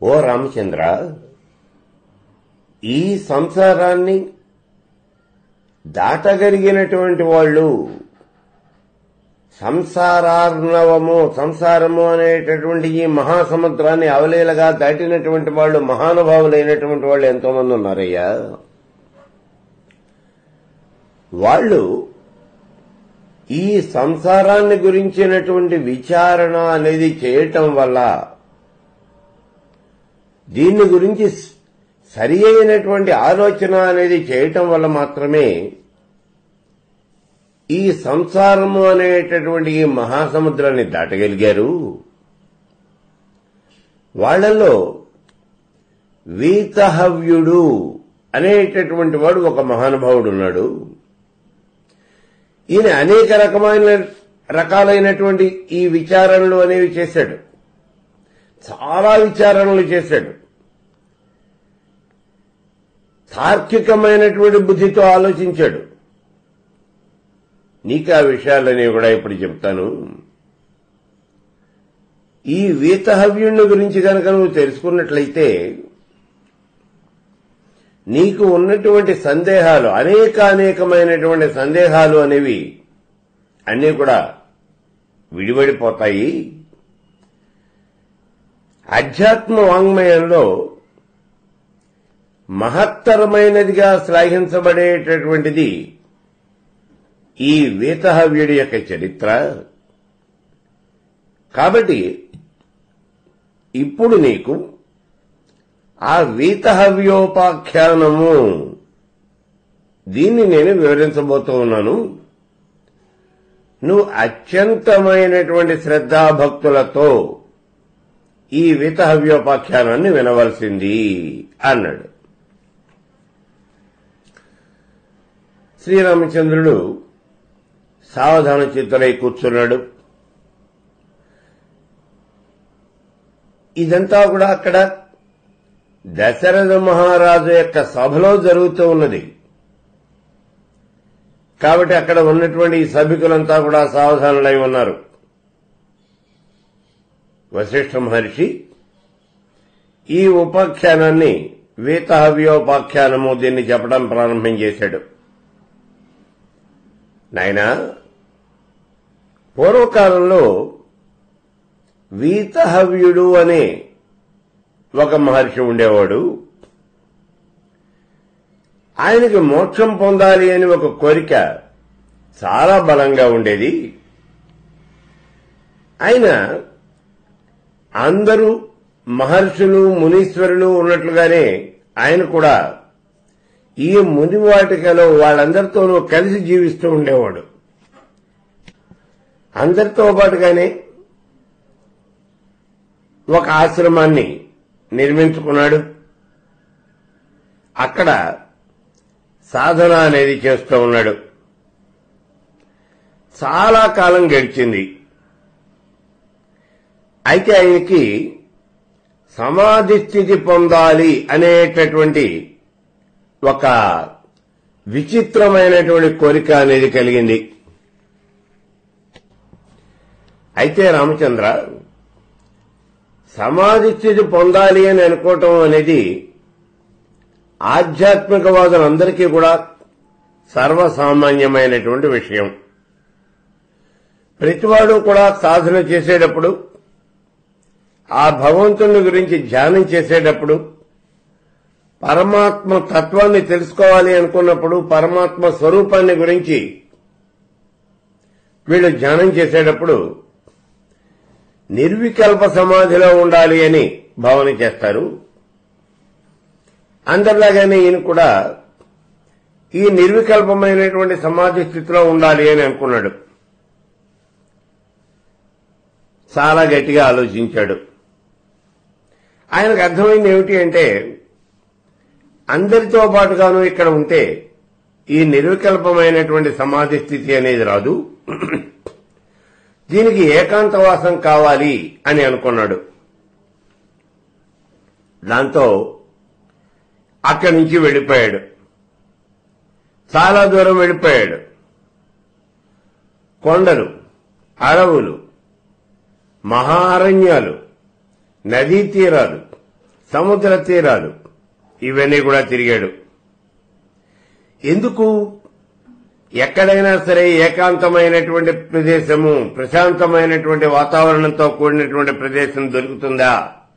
ఓ రామచంద్ర ఈ సంసారాన్ని దాటగలిగినటువంటి వాళ్ళు సంసారార్ణవము సంసారము అనేటటువంటి ఈ మహాసముద్రాన్ని అవలీలగా దాటినటువంటి వాళ్ళు మహానుభావులైనటువంటి వాళ్ళు ఎంతో మంది ఉన్నారయ్యా వాళ్ళు ఈ సంసారాన్ని గురించినటువంటి విచారణ అనేది చేయటం వల్ల దీన్ని గురించి సరి అయినటువంటి ఆలోచన అనేది చేయటం వల్ల మాత్రమే ఈ సంసారము అనేటటువంటి ఈ మహాసముద్రాన్ని దాటగలిగారు వాళ్లలో వీతహవ్యుడు అనేటటువంటి వాడు ఒక మహానుభావుడు ఉన్నాడు ఈయన అనేక రకమైన రకాలైనటువంటి ఈ విచారణలు అనేవి చేశాడు చాలా విచారణలు చేశాడు తార్కికమైనటువంటి బుద్ధితో ఆలోచించాడు నీకు ఆ విషయాలని కూడా ఇప్పుడు చెప్తాను ఈ వీతహవ్యుణ్ణి గురించి కనుక నువ్వు తెలుసుకున్నట్లయితే నీకు ఉన్నటువంటి సందేహాలు అనేక అనేకమైనటువంటి సందేహాలు అనేవి అన్నీ కూడా విడివడిపోతాయి అధ్యాత్మ వాంగ్మయంలో మహత్తరమైనదిగా శ్లాఘించబడేటటువంటిది ఈ వీతహవ్యుడి యొక్క చరిత్ర కాబట్టి ఇప్పుడు నీకు ఆ వీతహవ్యోపాఖ్యానము దీన్ని నేను వివరించబోతూ ఉన్నాను నువ్వు అత్యంతమైనటువంటి శ్రద్ధాభక్తులతో ఈ వీతహవ్యోపాఖ్యానాన్ని వినవలసింది అన్నాడు శ్రీరామచంద్రుడు సావధాన చిత్తులై కూర్చున్నాడు ఇదంతా కూడా అక్కడ దశరథ మహారాజు యొక్క సభలో జరుగుతూ ఉన్నది కాబట్టి అక్కడ ఉన్నటువంటి ఈ సభికులంతా కూడా సావధానులై ఉన్నారు వశిష్ఠ మహర్షి ఈ ఉపాఖ్యానాన్ని వీతహవ్యోపాఖ్యానము దీన్ని చెప్పడం ప్రారంభం చేశాడు నాయనా పూర్వకాలంలో వీతహవ్యుడు అనే ఒక మహర్షి ఉండేవాడు ఆయనకి మోక్షం పొందాలి అని ఒక కోరిక చాలా బలంగా ఉండేది ఆయన అందరూ మహర్షులు మునీశ్వరులు ఉన్నట్లుగానే ఆయన కూడా ఈ మునివాటికలో వాళ్ళందరితోనూ కలిసి జీవిస్తూ ఉండేవాడు అందరితో పాటుగానే ఒక ఆశ్రమాన్ని నిర్మించుకున్నాడు అక్కడ సాధన అనేది చేస్తూ ఉన్నాడు చాలా కాలం గడిచింది అయితే ఆయనకి సమాధి స్థితి పొందాలి అనేటటువంటి ఒక విచిత్రమైనటువంటి కోరిక అనేది కలిగింది అయితే రామచంద్ర సమాధి స్థితి పొందాలి అని అనుకోవటం అనేది ఆధ్యాత్మికవాదులందరికీ కూడా సర్వసామాన్యమైనటువంటి విషయం ప్రతివాడు కూడా సాధన చేసేటప్పుడు ఆ భగవంతుని గురించి ధ్యానం చేసేటప్పుడు పరమాత్మ తత్వాన్ని తెలుసుకోవాలి అనుకున్నప్పుడు పరమాత్మ స్వరూపాన్ని గురించి వీళ్ళు ధ్యానం చేసేటప్పుడు నిర్వికల్ప సమాధిలో ఉండాలి అని భావన చేస్తారు అందరిలాగానే ఈయన కూడా ఈ నిర్వికల్పమైనటువంటి సమాధి స్థితిలో ఉండాలి అని అనుకున్నాడు చాలా గట్టిగా ఆలోచించాడు ఆయనకు అర్థమైంది ఏమిటి అంటే అందరితో పాటుగాను ఇక్కడ ఉంటే ఈ నిర్వికల్పమైనటువంటి సమాధి స్థితి అనేది రాదు దీనికి ఏకాంతవాసం కావాలి అని అనుకున్నాడు దాంతో అక్కడి నుంచి వెళ్ళిపోయాడు చాలా దూరం వెళ్ళిపోయాడు కొండలు అడవులు మహారణ్యాలు నదీ తీరాలు సముద్ర తీరాలు ఇవన్నీ కూడా తిరిగాడు ఎందుకు ఎక్కడైనా సరే ఏకాంతమైనటువంటి ప్రదేశము ప్రశాంతమైనటువంటి వాతావరణంతో కూడినటువంటి ప్రదేశం దొరుకుతుందా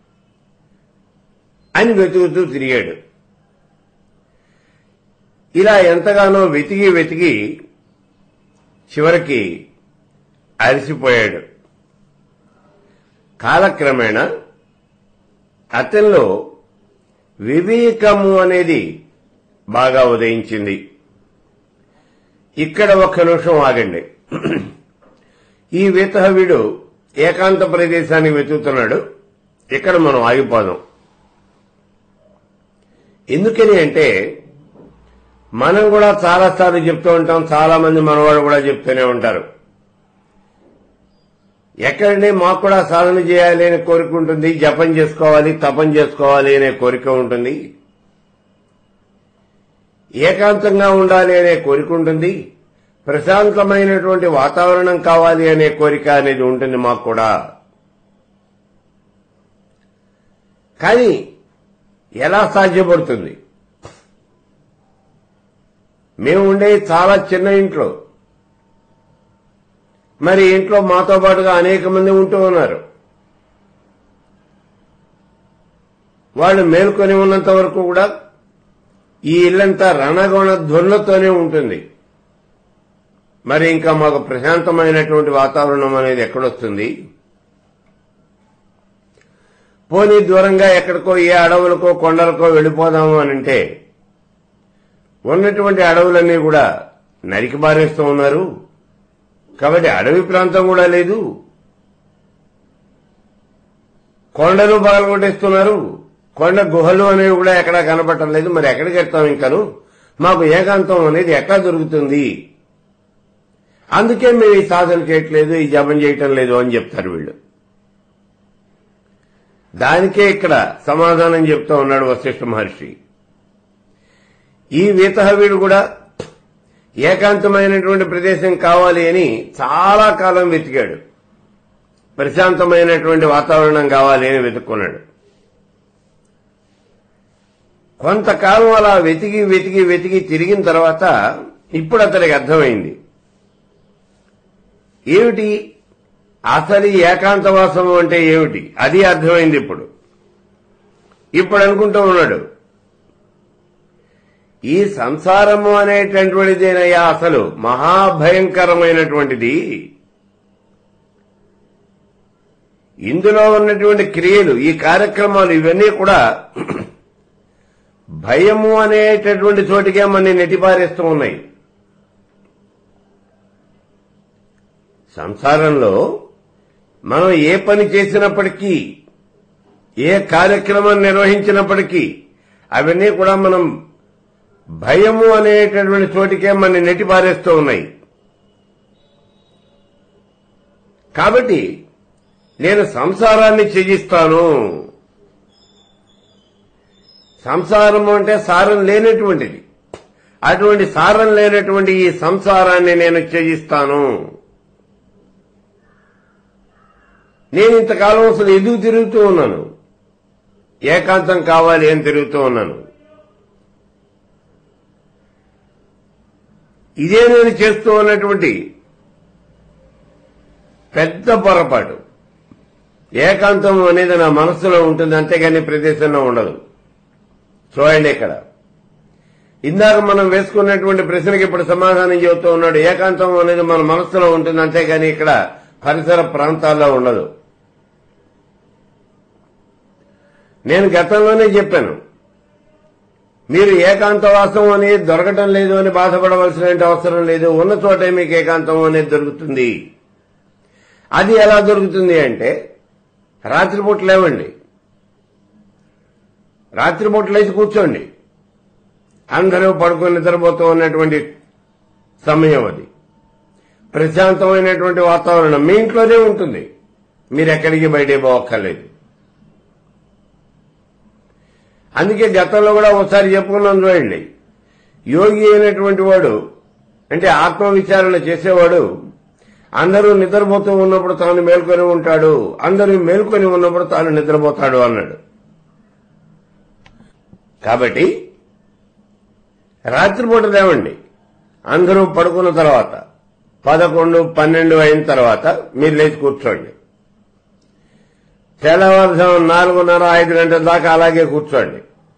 అని వెతుకుతూ తిరిగాడు ఇలా ఎంతగానో వెతికి వెతికి చివరికి అలసిపోయాడు కాలక్రమేణా అతనిలో వివేకము అనేది బాగా ఉదయించింది ఇక్కడ ఒక్క నిమిషం ఆగండి ఈ వీతహవీడు ఏకాంత ప్రదేశాన్ని వెతుకుతున్నాడు ఇక్కడ మనం ఆగిపోదాం ఎందుకని అంటే మనం కూడా చాలా సార్లు చెప్తూ ఉంటాం చాలా మంది మనవాళ్ళు కూడా చెప్తూనే ఉంటారు ఎక్కడండి మాకు కూడా సాధన చేయాలి అనే కోరిక ఉంటుంది జపం చేసుకోవాలి తపం చేసుకోవాలి అనే కోరిక ఉంటుంది ఏకాంతంగా ఉండాలి అనే కోరిక ఉంటుంది ప్రశాంతమైనటువంటి వాతావరణం కావాలి అనే కోరిక అనేది ఉంటుంది మాకు కూడా కానీ ఎలా సాధ్యపడుతుంది మేము ఉండే చాలా చిన్న ఇంట్లో మరి ఇంట్లో మాతో పాటుగా అనేక మంది ఉంటూ ఉన్నారు వాళ్ళు మేల్కొని ఉన్నంత వరకు కూడా ఈ ఇల్లంతా రణగొణ ధ్వనులతోనే ఉంటుంది మరి ఇంకా మాకు ప్రశాంతమైనటువంటి వాతావరణం అనేది ఎక్కడొస్తుంది పోనీ దూరంగా ఎక్కడికో ఏ అడవులకో కొండలకో వెళ్ళిపోదాము అని అంటే ఉన్నటువంటి అడవులన్నీ కూడా నరికి బారేస్తూ ఉన్నారు కాబట్టి అడవి ప్రాంతం కూడా లేదు కొండలు పగలగొట్టేస్తున్నారు కొండ గుహలు అనేవి కూడా ఎక్కడా కనపడటం లేదు మరి ఎక్కడికి వెళ్తాం ఇంకను మాకు ఏకాంతం అనేది ఎట్లా దొరుకుతుంది అందుకే మేము ఈ సాధన చేయట్లేదు ఈ జపం చేయటం లేదు అని చెప్తారు వీళ్ళు దానికే ఇక్కడ సమాధానం చెప్తూ ఉన్నాడు వశిష్ఠ మహర్షి ఈ వీతహవీడు కూడా ఏకాంతమైనటువంటి ప్రదేశం కావాలి అని చాలా కాలం వెతికాడు ప్రశాంతమైనటువంటి వాతావరణం కావాలి అని వెతుక్కున్నాడు కొంతకాలం అలా వెతికి వెతికి వెతికి తిరిగిన తర్వాత ఇప్పుడు అతనికి అర్థమైంది ఏమిటి అసలు ఈ ఏకాంతవాసం అంటే ఏమిటి అది అర్థమైంది ఇప్పుడు ఇప్పుడు అనుకుంటూ ఉన్నాడు ఈ సంసారము అనేటటువంటిదేనయ్యా అసలు మహాభయంకరమైనటువంటిది ఇందులో ఉన్నటువంటి క్రియలు ఈ కార్యక్రమాలు ఇవన్నీ కూడా భయము అనేటటువంటి చోటికే మన నెట్టిపారేస్తూ ఉన్నాయి సంసారంలో మనం ఏ పని చేసినప్పటికీ ఏ కార్యక్రమం నిర్వహించినప్పటికీ అవన్నీ కూడా మనం భయము అనేటటువంటి చోటికే మన నెట్టిపారేస్తూ ఉన్నాయి కాబట్టి నేను సంసారాన్ని త్యజిస్తాను సంసారము అంటే సారం లేనటువంటిది అటువంటి సారం లేనటువంటి ఈ సంసారాన్ని నేను త్యజిస్తాను నేను ఇంతకాలం అసలు ఎదుగు తిరుగుతూ ఉన్నాను ఏకాంతం కావాలి అని తిరుగుతూ ఉన్నాను ఇదే నేను చేస్తూ ఉన్నటువంటి పెద్ద పొరపాటు ఏకాంతం అనేది నా మనస్సులో ఉంటుంది అంతేగాని ప్రదేశంలో ఉండదు చూడండి ఇక్కడ ఇందాక మనం వేసుకున్నటువంటి ప్రశ్నకి ఇప్పుడు సమాధానం చెబుతూ ఉన్నాడు ఏకాంతం అనేది మన మనస్సులో ఉంటుంది అంతేగాని ఇక్కడ పరిసర ప్రాంతాల్లో ఉండదు నేను గతంలోనే చెప్పాను మీరు ఏకాంతవాసం అనేది దొరకటం లేదు అని బాధపడవలసిన అవసరం లేదు ఉన్న చోటే మీకు ఏకాంతం అనేది దొరుకుతుంది అది ఎలా దొరుకుతుంది అంటే రాత్రిపూట లేవండి రాత్రిపూట లేచి కూర్చోండి అందరూ పడుకొని నిద్రపోతూ ఉన్నటువంటి సమయం అది ప్రశాంతమైనటువంటి వాతావరణం మీ ఇంట్లోనే ఉంటుంది మీరు ఎక్కడికి బయటే పోక్కర్లేదు అందుకే గతంలో కూడా ఒకసారి చెప్పుకున్నాం చూడండి యోగి అయినటువంటి వాడు అంటే ఆత్మవిచారణ చేసేవాడు అందరూ నిద్రపోతూ ఉన్నప్పుడు తాను మేల్కొని ఉంటాడు అందరూ మేల్కొని ఉన్నప్పుడు తాను నిద్రపోతాడు అన్నాడు కాబట్టి రాత్రిపూట లేవండి అందరూ పడుకున్న తర్వాత పదకొండు పన్నెండు అయిన తర్వాత మీరు లేచి కూర్చోండి తెల్లవారుజాము నాలుగున్నర ఐదు గంటల దాకా అలాగే కూర్చోండి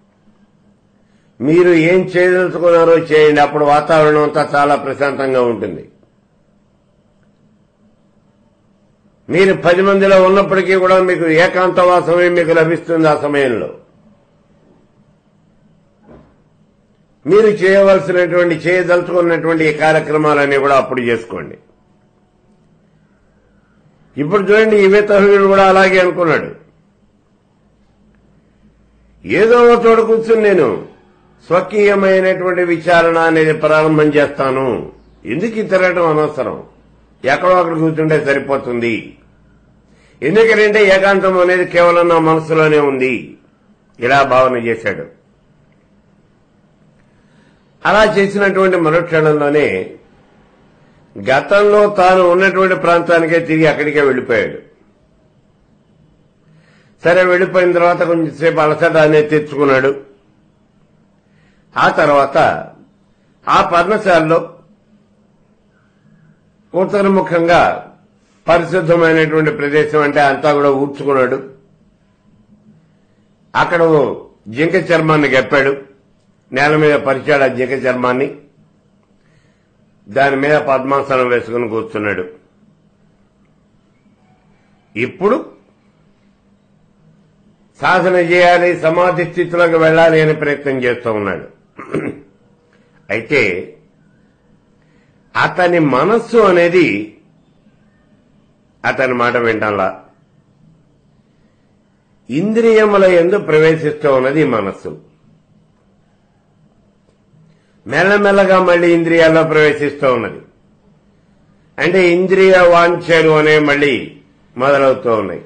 మీరు ఏం చేయదలుచుకున్నారో చేయండి అప్పుడు వాతావరణం అంతా చాలా ప్రశాంతంగా ఉంటుంది మీరు పది మందిలో ఉన్నప్పటికీ కూడా మీకు ఏకాంతవాసమే మీకు లభిస్తుంది ఆ సమయంలో మీరు చేయవలసినటువంటి చేయదలుచుకున్నటువంటి ఈ కార్యక్రమాలన్నీ కూడా అప్పుడు చేసుకోండి ఇప్పుడు చూడండి ఈ మితహుడు కూడా అలాగే అనుకున్నాడు ఏదో ఒక చోట కూర్చుని నేను స్వకీయమైనటువంటి విచారణ అనేది ప్రారంభం చేస్తాను ఎందుకు ఈ తిరగడం అనవసరం ఎక్కడో అక్కడ కూర్చుంటే సరిపోతుంది ఎందుకంటే ఏకాంతం అనేది కేవలం నా మనసులోనే ఉంది ఇలా భావన చేశాడు అలా చేసినటువంటి మరుక్షణంలోనే గతంలో తాను ఉన్నటువంటి ప్రాంతానికే తిరిగి అక్కడికే వెళ్లిపోయాడు సరే వెళ్లిపోయిన తర్వాత కొంచెంసేపు అలసట అనేది తెచ్చుకున్నాడు ఆ తర్వాత ఆ పర్ణశాలలో ఉత్తరముఖంగా పరిశుద్ధమైనటువంటి ప్రదేశం అంటే అంతా కూడా ఊడ్చుకున్నాడు అక్కడ ఓ జింక చర్మాన్ని గప్పాడు నేల మీద పరిచాడు ఆ జింక చర్మాన్ని దాని మీద పద్మాసనం వేసుకుని కూర్చున్నాడు ఇప్పుడు సాధన చేయాలి సమాధి స్థితిలోకి వెళ్ళాలి అని ప్రయత్నం చేస్తూ ఉన్నాడు అయితే అతని మనస్సు అనేది అతని మాట వింటంలా ఇంద్రియముల ఎందు ప్రవేశిస్తూ ఉన్నది ఈ మనస్సు మెల్లమెల్లగా మళ్ళీ ఇంద్రియాల్లో ప్రవేశిస్తూ ఉన్నది అంటే ఇంద్రియ వాంఛలు అనే మళ్ళీ మొదలవుతూ ఉన్నాయి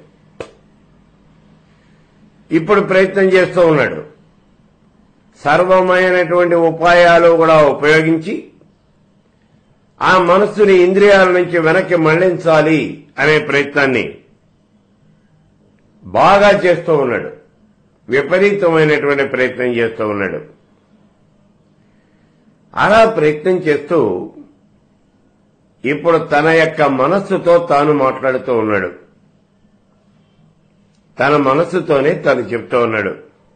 ఇప్పుడు ప్రయత్నం చేస్తూ ఉన్నాడు సర్వమైనటువంటి ఉపాయాలు కూడా ఉపయోగించి ఆ మనస్సుని ఇంద్రియాల నుంచి వెనక్కి మళ్లించాలి అనే ప్రయత్నాన్ని బాగా చేస్తూ ఉన్నాడు విపరీతమైనటువంటి ప్రయత్నం చేస్తూ ఉన్నాడు అలా ప్రయత్నం చేస్తూ ఇప్పుడు తన యొక్క మనస్సుతో తాను మాట్లాడుతూ ఉన్నాడు తన మనస్సుతోనే తను చెప్తూ ఉన్నాడు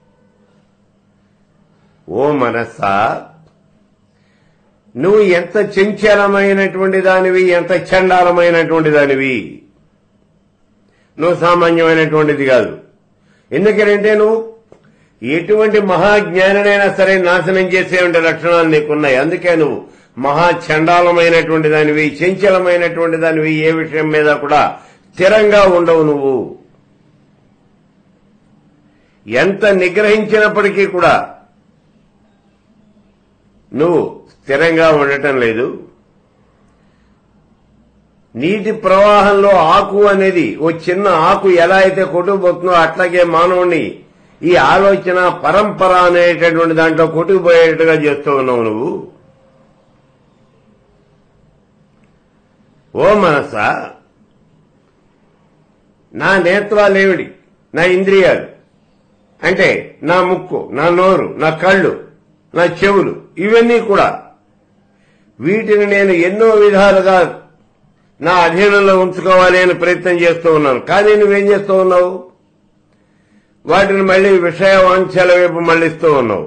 ఓ మనస్సా నువ్వు ఎంత చంచలమైనటువంటి దానివి ఎంత చండాలమైనటువంటి దానివి నువ్వు సామాన్యమైనటువంటిది కాదు ఎందుకంటే నువ్వు ఎటువంటి మహాజ్ఞానైనా సరే నాశనం చేసేటువంటి లక్షణాలు నీకున్నాయి అందుకే నువ్వు మహా చండాలమైనటువంటి దానివి చంచలమైనటువంటి దానివి ఏ విషయం మీద కూడా స్థిరంగా ఉండవు నువ్వు ఎంత నిగ్రహించినప్పటికీ కూడా నువ్వు స్థిరంగా ఉండటం లేదు నీటి ప్రవాహంలో ఆకు అనేది ఓ చిన్న ఆకు ఎలా అయితే కొట్టుకుపోతుందో అట్లాగే మానవుని ఈ ఆలోచన పరంపర అనేటటువంటి దాంట్లో కొట్టుకుపోయేట్టుగా చేస్తూ ఉన్నావు నువ్వు ఓ మనసా నా నేత్రాలేమిడి నా ఇంద్రియాలు అంటే నా ముక్కు నా నోరు నా కళ్ళు నా చెవులు ఇవన్నీ కూడా వీటిని నేను ఎన్నో విధాలుగా నా అధీనంలో ఉంచుకోవాలి అని ప్రయత్నం చేస్తూ ఉన్నాను కానీ నువ్వేం చేస్తూ ఉన్నావు వాటిని మళ్లీ విషయ వాంఛల వైపు మళ్లిస్తూ ఉన్నావు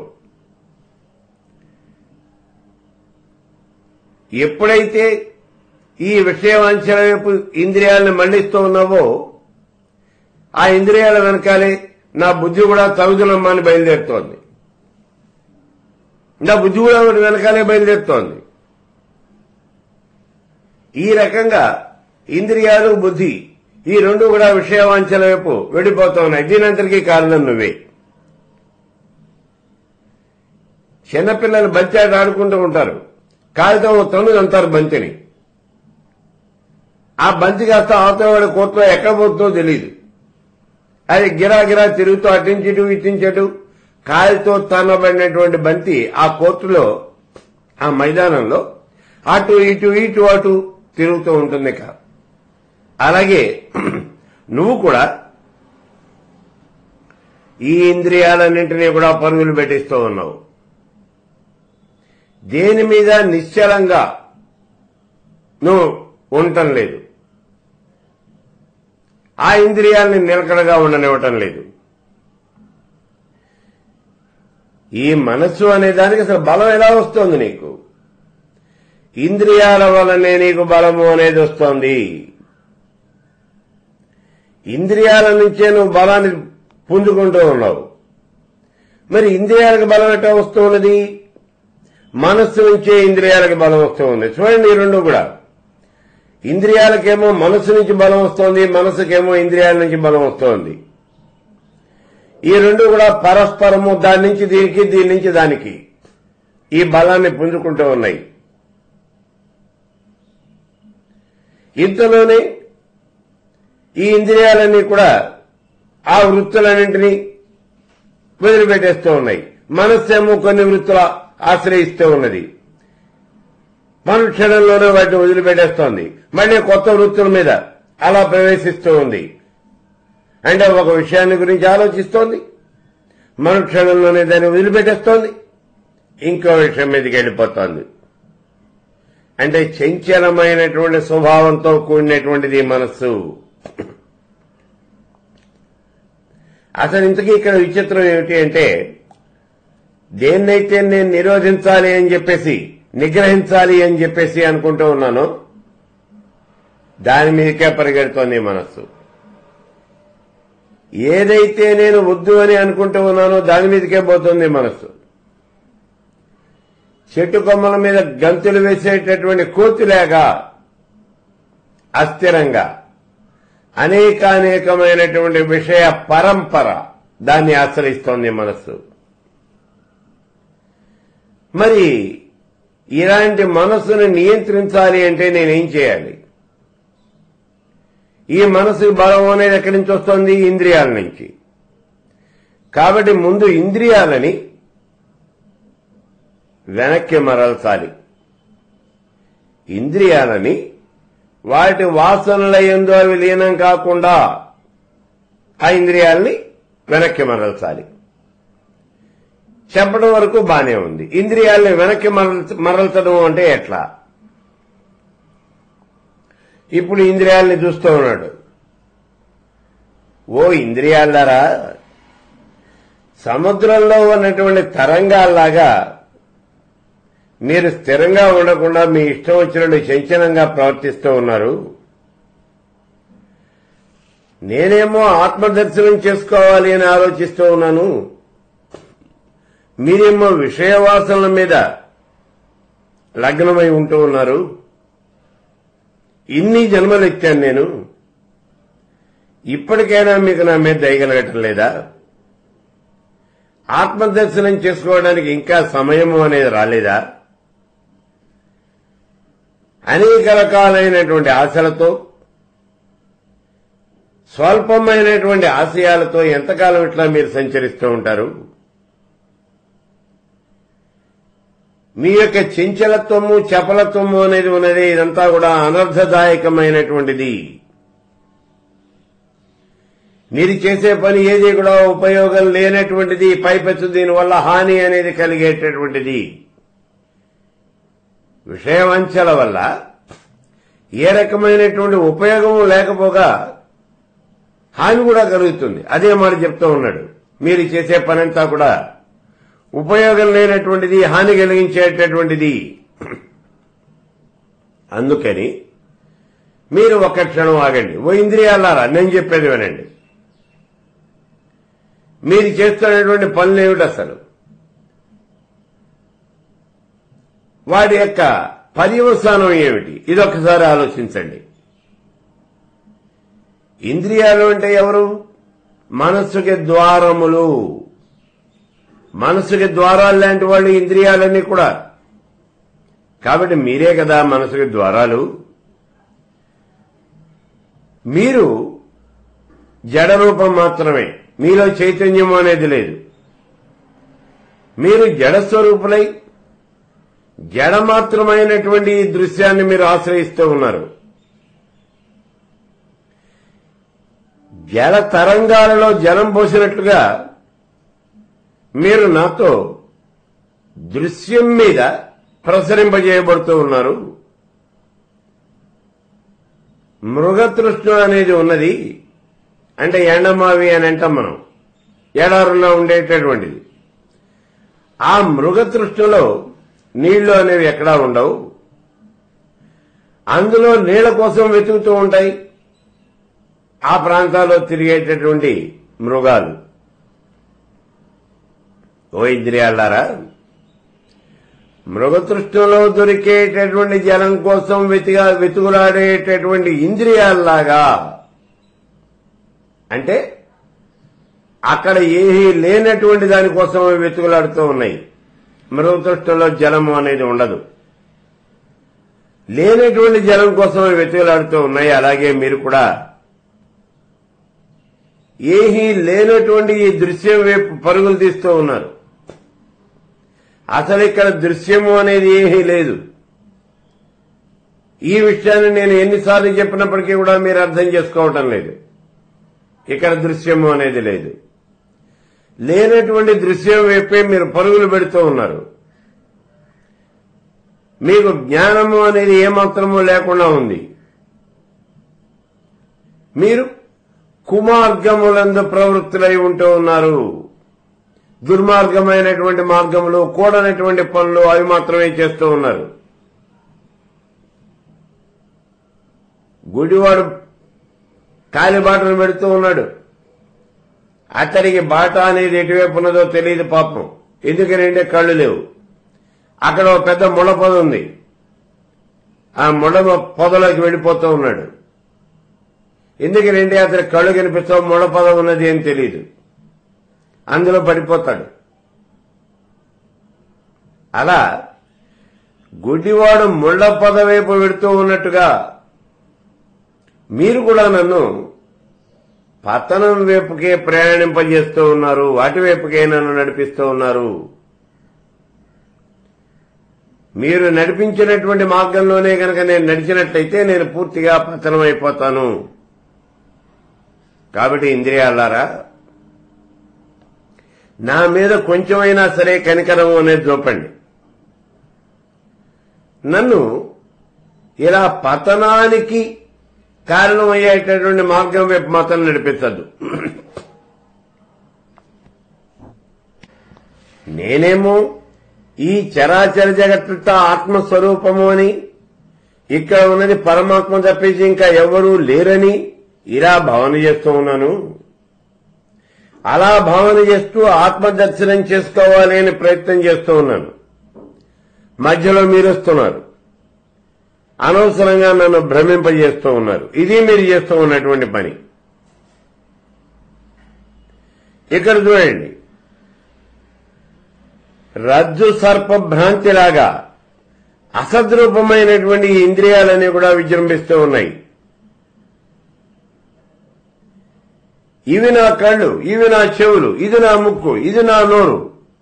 ఎప్పుడైతే ఈ విషయ వాంఛల వైపు ఇంద్రియాలను మళ్లిస్తూ ఉన్నావో ఆ ఇంద్రియాల వెనకాలే నా బుద్ధి కూడా తగుదలమ్మని బయలుదేరుతోంది నా బుద్ధి కూడా వాటి వెనకాలే బయలుదేరుతోంది ఈ రకంగా ఇంద్రియాలు బుద్ధి ఈ రెండు కూడా విషయవాంఛల వైపు వెడిపోతూ ఉన్నాయి దీనంతటికీ కారణం నువ్వే చిన్నపిల్లలు బంచాట ఆడుకుంటూ ఉంటారు కాగితం తొమ్మిది అంటారు బంతిని ఆ బంతి కాస్త అవతల వాడి కోట్లో ఎక్కడ పోతుందో తెలియదు అది గిరా గిరా తిరుగుతూ అటించటు ఇటించటు కాలితో తన్నబడినటువంటి బంతి ఆ కోర్టులో ఆ మైదానంలో అటు ఇటు ఇటు అటు తిరుగుతూ ఉంటుంది కా అలాగే నువ్వు కూడా ఈ ఇంద్రియాలన్నింటినీ కూడా పరుగులు పెట్టిస్తూ ఉన్నావు దేని మీద నిశ్చలంగా నువ్వు ఉండటం లేదు ఆ ఇంద్రియాలని నిలకడగా ఉండనివ్వటం లేదు ఈ మనస్సు అనే దానికి అసలు బలం ఎలా వస్తోంది నీకు ఇంద్రియాల వల్లనే నీకు బలము అనేది వస్తోంది ఇంద్రియాల నుంచే నువ్వు బలాన్ని పుంజుకుంటూ ఉన్నావు మరి ఇంద్రియాలకు బలం ఎట్లా వస్తూ ఉన్నది మనస్సు నుంచే ఇంద్రియాలకు బలం వస్తూ ఉంది చూడండి ఈ రెండు కూడా ఇంద్రియాలకేమో మనస్సు నుంచి బలం వస్తోంది మనసుకేమో ఇంద్రియాల నుంచి బలం వస్తోంది ఈ రెండు కూడా పరస్పరము దాని నుంచి దీనికి దీని నుంచి దానికి ఈ బలాన్ని పుంజుకుంటూ ఉన్నాయి ఇంతలోనే ఈ ఇంద్రియాలన్నీ కూడా ఆ వృత్తులన్నింటినీ వదిలిపెట్టేస్తూ ఉన్నాయి మనస్సేమో కొన్ని వృత్తుల ఆశ్రయిస్తూ ఉన్నది మన క్షణంలోనే వాటిని వదిలిపెట్టేస్తోంది మళ్ళీ కొత్త వృత్తుల మీద అలా ప్రవేశిస్తూ ఉంది అంటే ఒక విషయాన్ని గురించి ఆలోచిస్తోంది మన క్షణంలోనే దాన్ని వదిలిపెట్టేస్తోంది ఇంకో విషయం మీదకి వెళ్ళిపోతోంది అంటే చంచలమైనటువంటి స్వభావంతో కూడినటువంటిది మనస్సు అసలు ఇంతకీ ఇక్కడ విచిత్రం ఏమిటి అంటే దేన్నైతే నేను నిరోధించాలి అని చెప్పేసి నిగ్రహించాలి అని చెప్పేసి అనుకుంటూ ఉన్నాను దాని మీదకే పరిగెడుతోంది మనస్సు ఏదైతే నేను వద్దు అని అనుకుంటూ ఉన్నానో దాని మీదకే పోతుంది మనస్సు చెట్టు కొమ్మల మీద గంతులు వేసేటటువంటి కోతులేగా అస్థిరంగా అనేకానేకమైనటువంటి విషయ పరంపర దాన్ని ఆశ్రయిస్తోంది మనస్సు మరి ఇలాంటి మనస్సును నియంత్రించాలి అంటే నేనేం చేయాలి ఈ మనసు బలం అనేది ఎక్కడి నుంచి వస్తుంది ఇంద్రియాల నుంచి కాబట్టి ముందు ఇంద్రియాలని వెనక్కి మరల్చాలి ఇంద్రియాలని వాటి వాసనల ఎందు అవి లీనం కాకుండా ఆ ఇంద్రియాలని వెనక్కి మరల్చాలి చెప్పడం వరకు బానే ఉంది ఇంద్రియాలని వెనక్కి మరల్చ- మరల్చడం అంటే ఎట్లా ఇప్పుడు ఇంద్రియాలని చూస్తూ ఉన్నాడు ఓ ఇంద్రియాలారా సముద్రంలో ఉన్నటువంటి తరంగాల్లాగా మీరు స్థిరంగా ఉండకుండా మీ ఇష్టం వచ్చినట్టు చంచలంగా ప్రవర్తిస్తూ ఉన్నారు నేనేమో ఆత్మదర్శనం చేసుకోవాలి అని ఆలోచిస్తూ ఉన్నాను మీరేమో విషయవాసనల మీద లగ్నమై ఉంటూ ఉన్నారు ఇన్ని జన్మలు ఎత్తాను నేను ఇప్పటికైనా మీకు నా మీద దయగలగటం లేదా ఆత్మదర్శనం చేసుకోవడానికి ఇంకా సమయము అనేది రాలేదా అనేక రకాలైనటువంటి ఆశలతో స్వల్పమైనటువంటి ఆశయాలతో ఎంతకాలం ఇట్లా మీరు సంచరిస్తూ ఉంటారు మీ యొక్క చంచలత్వము చపలత్వము అనేది ఉన్నది ఇదంతా కూడా అనర్థదాయకమైనటువంటిది మీరు చేసే పని ఏది కూడా ఉపయోగం లేనటువంటిది పైపెచ్చు దీనివల్ల హాని అనేది కలిగేటటువంటిది విషయవంచల వల్ల ఏ రకమైనటువంటి ఉపయోగము లేకపోగా హాని కూడా కలుగుతుంది అదే మాట చెప్తూ ఉన్నాడు మీరు చేసే పనంతా కూడా ఉపయోగం లేనటువంటిది హాని కలిగించేటటువంటిది అందుకని మీరు ఒక్క క్షణం ఆగండి ఓ ఇంద్రియాలారా నేను చెప్పేది వినండి మీరు చేస్తున్నటువంటి పనులు ఏమిటి అసలు వాటి యొక్క పర్యవసానం ఏమిటి ఇదొక్కసారి ఆలోచించండి ఇంద్రియాలు అంటే ఎవరు మనస్సుకి ద్వారములు మనసుకి ద్వారాలు లాంటి వాళ్ళు ఇంద్రియాలన్నీ కూడా కాబట్టి మీరే కదా మనసుకి ద్వారాలు మీరు జడ రూపం మాత్రమే మీలో చైతన్యం అనేది లేదు మీరు జడ స్వరూపులై జడ మాత్రమైనటువంటి ఈ దృశ్యాన్ని మీరు ఆశ్రయిస్తూ ఉన్నారు జల తరంగాలలో జలం పోసినట్లుగా మీరు నాతో దృశ్యం మీద ప్రసరింపజేయబడుతూ ఉన్నారు మృగతృష్ణ అనేది ఉన్నది అంటే ఎండమావి అని అంటాం మనం ఎడారుల్లో ఉండేటటువంటిది ఆ మృగతృష్ణలో నీళ్లు అనేవి ఎక్కడా ఉండవు అందులో నీళ్ల కోసం వెతుకుతూ ఉంటాయి ఆ ప్రాంతాల్లో తిరిగేటటువంటి మృగాలు ఓ ఇంద్రియాలారా మృగతృష్ణలో దొరికేటటువంటి జలం కోసం వెతిగా వెతుకులాడేటటువంటి ఇంద్రియాల్లాగా అంటే అక్కడ ఏమీ లేనటువంటి దానికోసం వెతుకులాడుతూ ఉన్నాయి మృగతృష్ణలో జలము అనేది ఉండదు లేనటువంటి జలం కోసం వెతుకులాడుతూ ఉన్నాయి అలాగే మీరు కూడా ఏమీ లేనటువంటి ఈ దృశ్యం వైపు పరుగులు తీస్తూ ఉన్నారు అసలు ఇక్కడ దృశ్యము అనేది ఏమీ లేదు ఈ విషయాన్ని నేను ఎన్నిసార్లు చెప్పినప్పటికీ కూడా మీరు అర్థం చేసుకోవటం లేదు ఇక్కడ దృశ్యము అనేది లేదు లేనటువంటి దృశ్యం వైపే మీరు పరుగులు పెడుతూ ఉన్నారు మీకు జ్ఞానము అనేది ఏమాత్రము లేకుండా ఉంది మీరు కుమార్గములందు ప్రవృత్తులై ఉంటూ ఉన్నారు దుర్మార్గమైనటువంటి మార్గములు కూడనటువంటి పనులు అవి మాత్రమే చేస్తూ ఉన్నారు గుడివాడు కాలిబాటను పెడుతూ ఉన్నాడు అతడికి బాట అనేది ఎటువైపు ఉన్నదో తెలియదు పాపం ఎందుకనంటే కళ్ళు లేవు అక్కడ ఒక పెద్ద ముళ్ళ పొద ఉంది ఆ ముళ్ళ పొదలోకి వెళ్ళిపోతూ ఉన్నాడు ఎందుకనంటే అతని కళ్ళు కనిపిస్తావు ముళ్ళ పొద ఉన్నది అని తెలియదు అందులో పడిపోతాడు అలా గుడ్డివాడు ముళ్ళ పొద వైపు వెడుతూ ఉన్నట్టుగా మీరు కూడా నన్ను పతనం వైపుకే ప్రయాణింపజేస్తూ ఉన్నారు వాటి వైపుకే నన్ను నడిపిస్తూ ఉన్నారు మీరు నడిపించినటువంటి మార్గంలోనే కనుక నేను నడిచినట్లయితే నేను పూర్తిగా పతనం అయిపోతాను కాబట్టి ఇంద్రియాలారా నా మీద కొంచెమైనా సరే కనికరం అనేది చూపండి నన్ను ఇలా పతనానికి కారణమయ్యేటటువంటి మార్గం వైపు మాత్రం నడిపించద్దు నేనేమో ఈ చరాచర జగత్త ఆత్మస్వరూపము అని ఇక్కడ ఉన్నది పరమాత్మ తప్పించి ఇంకా ఎవరూ లేరని ఇలా భావన చేస్తూ ఉన్నాను అలా భావన చేస్తూ ఆత్మదర్శనం చేసుకోవాలి అని ప్రయత్నం చేస్తూ ఉన్నాను మధ్యలో మీరు వస్తున్నారు అనవసరంగా నన్ను భ్రమింపజేస్తూ ఉన్నారు ఇది మీరు చేస్తూ ఉన్నటువంటి పని ఇక్కడ చూడండి రజ్జు సర్ప భ్రాంతిలాగా అసద్రూపమైనటువంటి ఈ ఇంద్రియాలన్నీ కూడా విజృంభిస్తూ ఉన్నాయి ఇవి నా కళ్ళు ఇవి నా చెవులు ఇది నా ముక్కు ఇది నా నోరు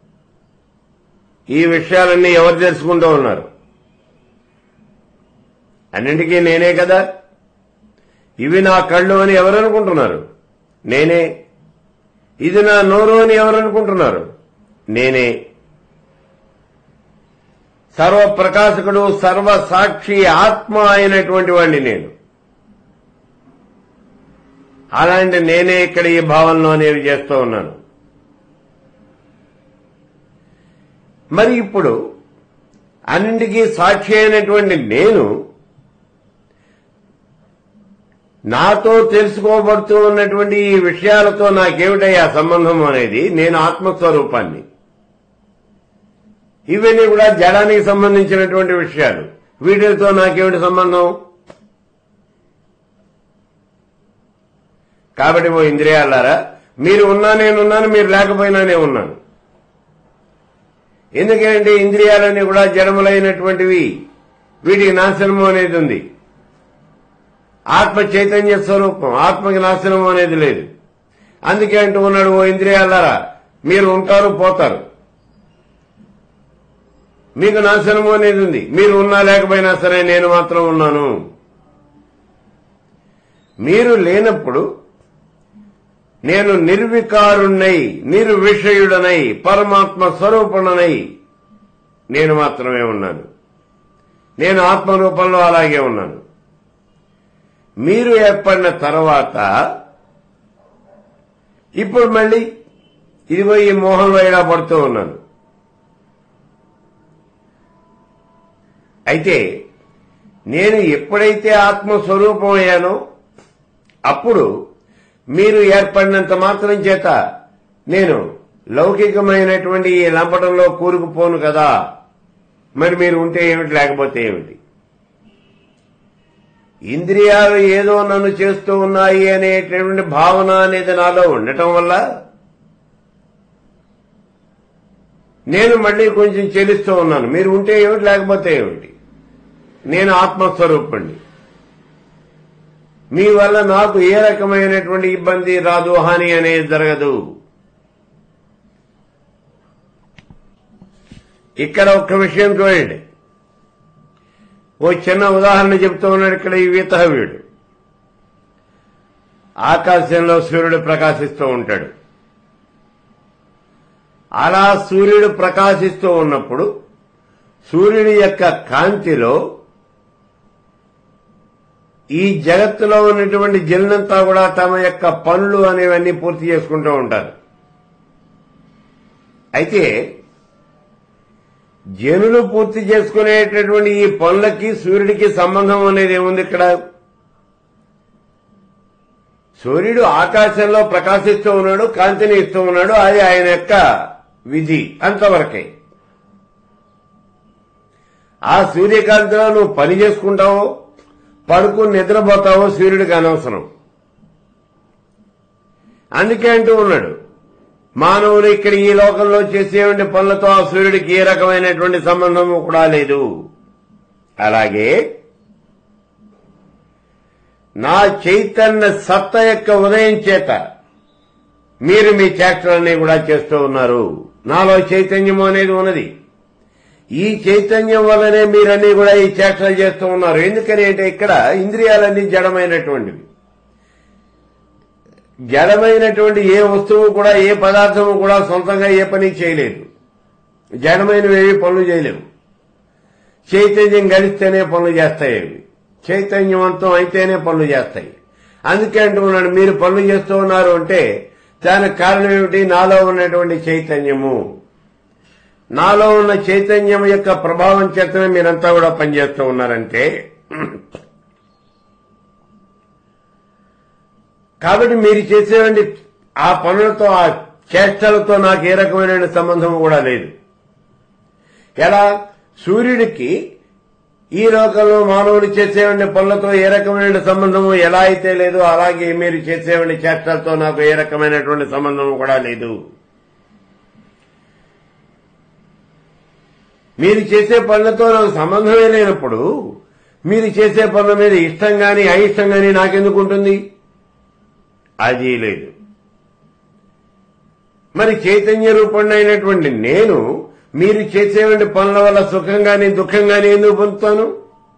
ఈ విషయాలన్నీ ఎవరు తెలుసుకుంటూ ఉన్నారు అన్నింటికీ నేనే కదా ఇవి నా కళ్ళు అని ఎవరు అనుకుంటున్నారు నేనే ఇది నా నోరు అని ఎవరు అనుకుంటున్నారు నేనే సర్వప్రకాశకుడు సర్వసాక్షి ఆత్మ అయినటువంటి వాడిని నేను అలాంటి నేనే ఇక్కడ ఈ భావనలో అనేవి చేస్తూ ఉన్నాను మరి ఇప్పుడు అన్నింటికీ సాక్షి అయినటువంటి నేను నాతో తెలుసుకోబడుతూ ఉన్నటువంటి ఈ విషయాలతో నాకేమిటయ్యా సంబంధం అనేది నేను ఆత్మస్వరూపాన్ని ఇవన్నీ కూడా జడానికి సంబంధించినటువంటి విషయాలు వీటితో నాకేమిటి సంబంధం కాబట్టి ఓ ఇంద్రియాలారా మీరు ఉన్నా నేనున్నాను మీరు లేకపోయినా నేను ఉన్నాను ఎందుకంటే ఇంద్రియాలన్నీ కూడా జడములైనటువంటివి వీటికి నాశనము అనేది ఉంది ఆత్మ చైతన్య స్వరూపం ఆత్మకి నాశనం అనేది లేదు అందుకే అంటూ ఉన్నాడు ఓ ఇంద్రియాలారా మీరు ఉంటారు పోతారు మీకు నాశనము అనేది ఉంది మీరు ఉన్నా లేకపోయినా సరే నేను మాత్రం ఉన్నాను మీరు లేనప్పుడు నేను నిర్వికారుణ్ణై నిర్విషయుడనై పరమాత్మ స్వరూపుడనై నేను మాత్రమే ఉన్నాను నేను ఆత్మరూపంలో అలాగే ఉన్నాను మీరు ఏర్పడిన తర్వాత ఇప్పుడు మళ్ళీ ఇదిగో ఈ మోహంలో ఇలా పడుతూ ఉన్నాను అయితే నేను ఎప్పుడైతే ఆత్మస్వరూపం అయ్యానో అప్పుడు మీరు ఏర్పడినంత మాత్రం చేత నేను లౌకికమైనటువంటి ఈ లంపటంలో కూరుకుపోను కదా మరి మీరు ఉంటే ఏమిటి లేకపోతే ఏమిటి ఇంద్రియాలు ఏదో నన్ను చేస్తూ ఉన్నాయి అనేటటువంటి భావన అనేది నాలో ఉండటం వల్ల నేను మళ్ళీ కొంచెం చెల్లిస్తూ ఉన్నాను మీరు ఉంటే ఏమిటి లేకపోతే ఏమిటి నేను ఆత్మస్వరూపుణ్ణి మీ వల్ల నాకు ఏ రకమైనటువంటి ఇబ్బంది రాదు హాని అనేది జరగదు ఇక్కడ ఒక్క విషయం చూడండి ఓ చిన్న ఉదాహరణ చెప్తూ ఉన్నాడు ఇక్కడ ఈ వీతహవీడు ఆకాశంలో సూర్యుడు ప్రకాశిస్తూ ఉంటాడు అలా సూర్యుడు ప్రకాశిస్తూ ఉన్నప్పుడు సూర్యుడి యొక్క కాంతిలో ఈ జగత్తులో ఉన్నటువంటి జనులంతా కూడా తమ యొక్క పనులు అనేవన్నీ పూర్తి చేసుకుంటూ ఉంటారు అయితే జనులు పూర్తి చేసుకునేటటువంటి ఈ పనులకి సూర్యుడికి సంబంధం అనేది ఏముంది ఇక్కడ సూర్యుడు ఆకాశంలో ప్రకాశిస్తూ ఉన్నాడు కాంతిని ఇస్తూ ఉన్నాడు అది ఆయన యొక్క విధి అంతవరకే ఆ సూర్యకాంతిలో నువ్వు పని చేసుకుంటావో పడుకుని నిద్రపోతావో సూర్యుడికి అనవసరం అందుకే అంటూ ఉన్నాడు మానవులు ఇక్కడ ఈ లోకంలో చేసేటువంటి పనులతో ఆ సూర్యుడికి ఏ రకమైనటువంటి సంబంధము కూడా లేదు అలాగే నా చైతన్య సత్త యొక్క ఉదయం చేత మీరు మీ చేష్టలన్నీ కూడా చేస్తూ ఉన్నారు నాలో చైతన్యం అనేది ఉన్నది ఈ చైతన్యం వల్లనే మీరన్నీ కూడా ఈ చేష్టలు చేస్తూ ఉన్నారు ఎందుకని అంటే ఇక్కడ ఇంద్రియాలన్నీ జడమైనటువంటివి జడమైనటువంటి ఏ వస్తువు కూడా ఏ పదార్థము కూడా సొంతంగా ఏ పని చేయలేదు జడమైనవి ఏవి పనులు చేయలేవు చైతన్యం గడిస్తేనే పనులు చేస్తాయి అవి చైతన్యవంతం అయితేనే పనులు చేస్తాయి అందుకే అంటున్నాడు మీరు పనులు చేస్తూ ఉన్నారు అంటే దానికి కారణం ఏమిటి నాలో ఉన్నటువంటి చైతన్యము నాలో ఉన్న చైతన్యం యొక్క ప్రభావం చేతనే మీరంతా కూడా పనిచేస్తూ ఉన్నారంటే కాబట్టి మీరు చేసేటువంటి ఆ పనులతో ఆ చేష్టలతో నాకు ఏ రకమైన సంబంధం కూడా లేదు ఎలా సూర్యుడికి ఈ లోకంలో మానవులు చేసేవంటి పనులతో ఏ రకమైన సంబంధము ఎలా అయితే లేదో అలాగే మీరు చేసేవంటి చేష్టలతో నాకు ఏ రకమైనటువంటి సంబంధము కూడా లేదు మీరు చేసే పనులతో నాకు సంబంధమే లేనప్పుడు మీరు చేసే పనుల మీద ఇష్టం గాని అయిష్టం గాని నాకెందుకు ఉంటుంది అది లేదు మరి చైతన్య రూపండైనటువంటి నేను మీరు చేసేటువంటి పనుల వల్ల సుఖం గాని దుఃఖం గాని ఎందుకు పొందుతాను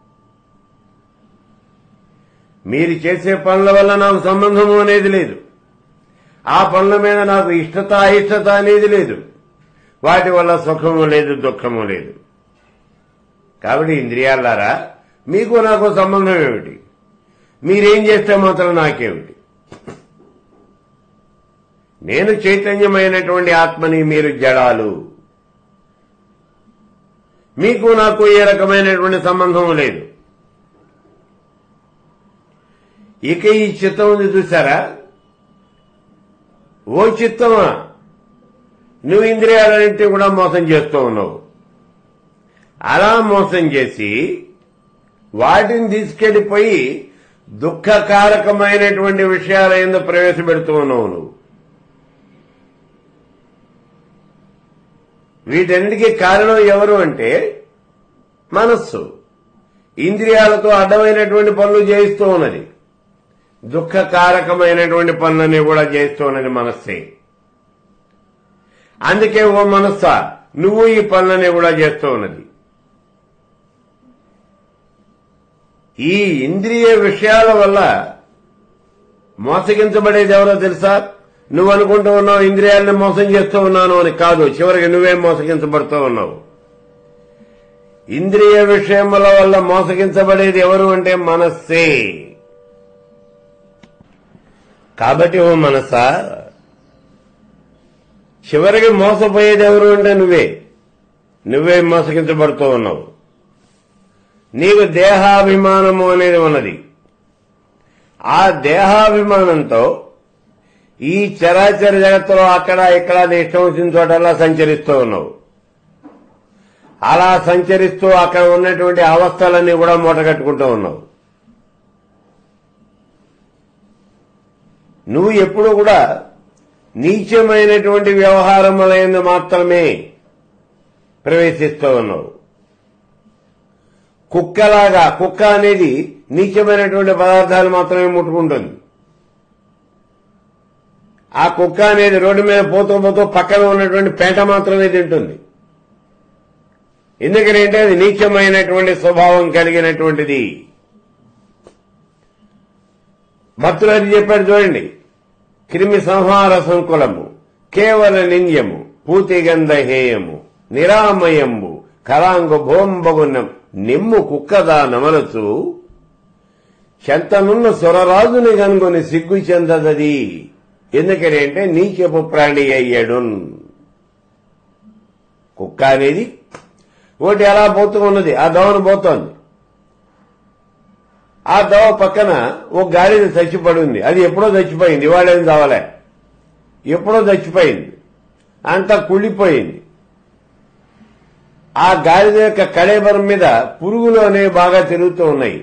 మీరు చేసే పనుల వల్ల నాకు సంబంధము అనేది లేదు ఆ పనుల మీద నాకు ఇష్టత అయిష్టత అనేది లేదు వాటి వల్ల సుఖము లేదు దుఃఖము లేదు కాబట్టి ఇంద్రియాలారా మీకు నాకు సంబంధం ఏమిటి మీరేం చేస్తే మాత్రం నాకేమిటి నేను చైతన్యమైనటువంటి ఆత్మని మీరు జడాలు మీకు నాకు ఏ రకమైనటువంటి సంబంధం లేదు ఇక ఈ చిత్తం ఉంది చూసారా ఓ చిత్తమా నువ్వు ఇంద్రియాలన్నింటినీ కూడా మోసం చేస్తూ ఉన్నావు అలా మోసం చేసి వాటిని తీసుకెళ్లిపోయి దుఃఖకారకమైనటువంటి విషయాల ఎందు ప్రవేశపెడుతూ ఉన్నావు నువ్వు వీటన్నిటికీ కారణం ఎవరు అంటే మనస్సు ఇంద్రియాలతో అడ్డమైనటువంటి పనులు చేయిస్తూ ఉన్నది దుఃఖకారకమైనటువంటి పనులన్నీ కూడా చేస్తూ ఉన్నది మనస్సే అందుకే ఓ మనస్స నువ్వు ఈ పనులన్నీ కూడా చేస్తూ ఉన్నది ఈ ఇంద్రియ విషయాల వల్ల మోసగించబడేది ఎవరో తెలుసా నువ్వు అనుకుంటూ ఉన్నావు ఇంద్రియాలను మోసం చేస్తూ ఉన్నాను అని కాదు చివరికి నువ్వే మోసగించబడుతూ ఉన్నావు ఇంద్రియ విషయముల వల్ల మోసగించబడేది ఎవరు అంటే మనస్సే కాబట్టి ఓ మనసా చివరికి మోసపోయేది ఎవరు అంటే నువ్వే నువ్వే మోసగించబడుతూ ఉన్నావు నీకు దేహాభిమానము అనేది ఉన్నది ఆ దేహాభిమానంతో ఈ చరాచర జగత్తులో అక్కడ ఇక్కడ నీ ఇష్టం వచ్చిన చోటల్లా సంచరిస్తూ ఉన్నావు అలా సంచరిస్తూ అక్కడ ఉన్నటువంటి అవస్థలన్నీ కూడా మూటగట్టుకుంటూ ఉన్నావు నువ్వు ఎప్పుడు కూడా నీచమైనటువంటి వ్యవహారములైన మాత్రమే ప్రవేశిస్తూ ఉన్నావు కుక్కలాగా కుక్క అనేది నీచమైనటువంటి పదార్థాలు మాత్రమే ముట్టుకుంటుంది ఆ కుక్క అనేది రోడ్డు మీద పోతూ పోతూ పక్కన ఉన్నటువంటి పేట మాత్రమే తింటుంది ఎందుకంటే అది నీచమైనటువంటి స్వభావం కలిగినటువంటిది భక్తులు అది చెప్పాడు చూడండి క్రిమి సంహార సంకులము కేవల నింద్యము పూతిగంధహేయము నిరామయంబు కరాంగు భోంబగున్నం నిమ్ము కుక్కదా నమలచు చెంతనున్న సురరాజుని కనుగొని సిగ్గు చెందదది ఎందుకని అంటే నీకెపు ప్రాణి అయ్యాడు కుక్క అనేది ఒకటి ఎలా పోతూ ఉన్నది ఆ దోవను పోతోంది ఆ దోవ పక్కన ఒక గాడిద చచ్చిపడి ఉంది అది ఎప్పుడో చచ్చిపోయింది ఇవాళేం కావాలే ఎప్పుడో చచ్చిపోయింది అంతా కుళ్ళిపోయింది ఆ గాడిద యొక్క కళేబరం మీద పురుగులు అనేవి బాగా తిరుగుతూ ఉన్నాయి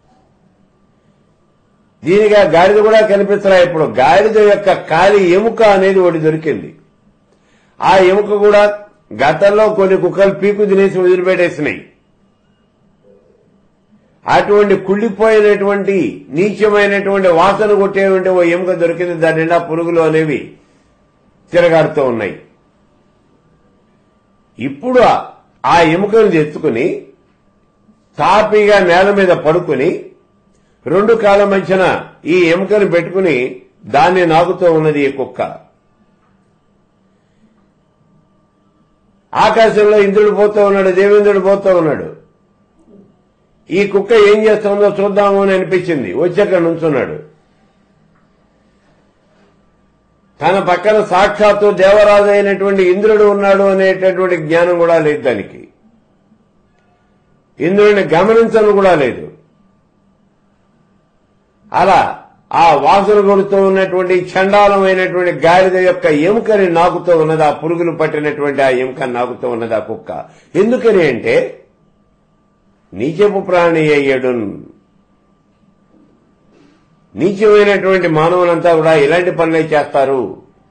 దీనికి ఆ గాడిద కూడా కనిపించరా ఇప్పుడు గాడిద యొక్క కాలి ఎముక అనేది ఒకటి దొరికింది ఆ ఎముక కూడా గతంలో కొన్ని కుక్కలు పీకు తినేసి వదిలిపెట్టేసినాయి అటువంటి కుళ్ళిపోయినటువంటి నీచమైనటువంటి వాసన కొట్టేటువంటి ఓ ఎముక దొరికింది దాని నిండా పురుగులు అనేవి తిరగాడుతూ ఉన్నాయి ఇప్పుడు ఆ ఎముకను తెచ్చుకుని తాపీగా నేల మీద పడుకుని రెండు కాళ్ళ మధ్యన ఈ ఎముకను పెట్టుకుని దాన్ని నాకుతూ ఉన్నది ఈ కుక్క ఆకాశంలో ఇంద్రుడు పోతూ ఉన్నాడు దేవేంద్రుడు పోతూ ఉన్నాడు ఈ కుక్క ఏం చేస్తుందో చూద్దాము అని అనిపించింది వచ్చి అక్కడ నుంచున్నాడు తన పక్కన సాక్షాత్తు దేవరాజు అయినటువంటి ఇంద్రుడు ఉన్నాడు అనేటటువంటి జ్ఞానం కూడా లేదు దానికి ఇంద్రుడిని గమనించను కూడా లేదు అలా ఆ వాసన కొడుతూ ఉన్నటువంటి చండాలమైనటువంటి గాడిద యొక్క ఎముకని నాకుతూ ఉన్నది ఆ పురుగులు పట్టినటువంటి ఆ ఎముక నాకుతూ ఉన్నది ఆ కుక్క ఎందుకని అంటే నీచపు ప్రాణి అయ్యడు నీచమైనటువంటి మానవులంతా కూడా ఇలాంటి పనులే చేస్తారు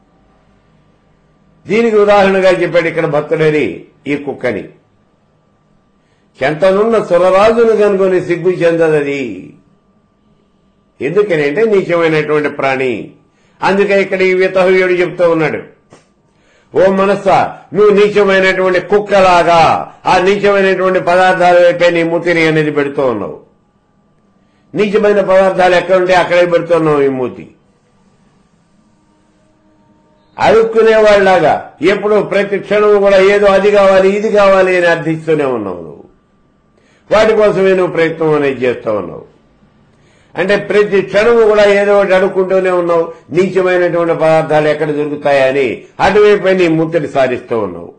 దీనికి ఉదాహరణగా చెప్పాడు ఇక్కడ భక్తుడని ఈ కుక్కని చెంతనున్న సురరాజును కనుకొని సిగ్గు చెందదది ఎందుకని అంటే నీచమైనటువంటి ప్రాణి అందుకే ఇక్కడ ఈ వితహవ్యుడు చెప్తూ ఉన్నాడు ఓ మనస్స నువ్వు నీచమైనటువంటి కుక్కలాగా ఆ నీచమైనటువంటి పదార్థాల వైపే నీ మూతిని అనేది పెడుతూ ఉన్నావు నీచమైన పదార్థాలు ఎక్కడుంటే అక్కడే పెడుతున్నావు ఈ మూతి అడుక్కునేవాళ్ళలాగా ఎప్పుడు ప్రతి క్షణం కూడా ఏదో అది కావాలి ఇది కావాలి అని అర్థిస్తూనే ఉన్నావు నువ్వు వాటి కోసమే నువ్వు ప్రయత్నం అనేది చేస్తూ ఉన్నావు అంటే ప్రతి క్షణము కూడా ఏదో ఒకటి అడుక్కుంటూనే ఉన్నావు నీచమైనటువంటి పదార్థాలు ఎక్కడ దొరుకుతాయని అటువైపై నీ ముత్తడి సాధిస్తూ ఉన్నావు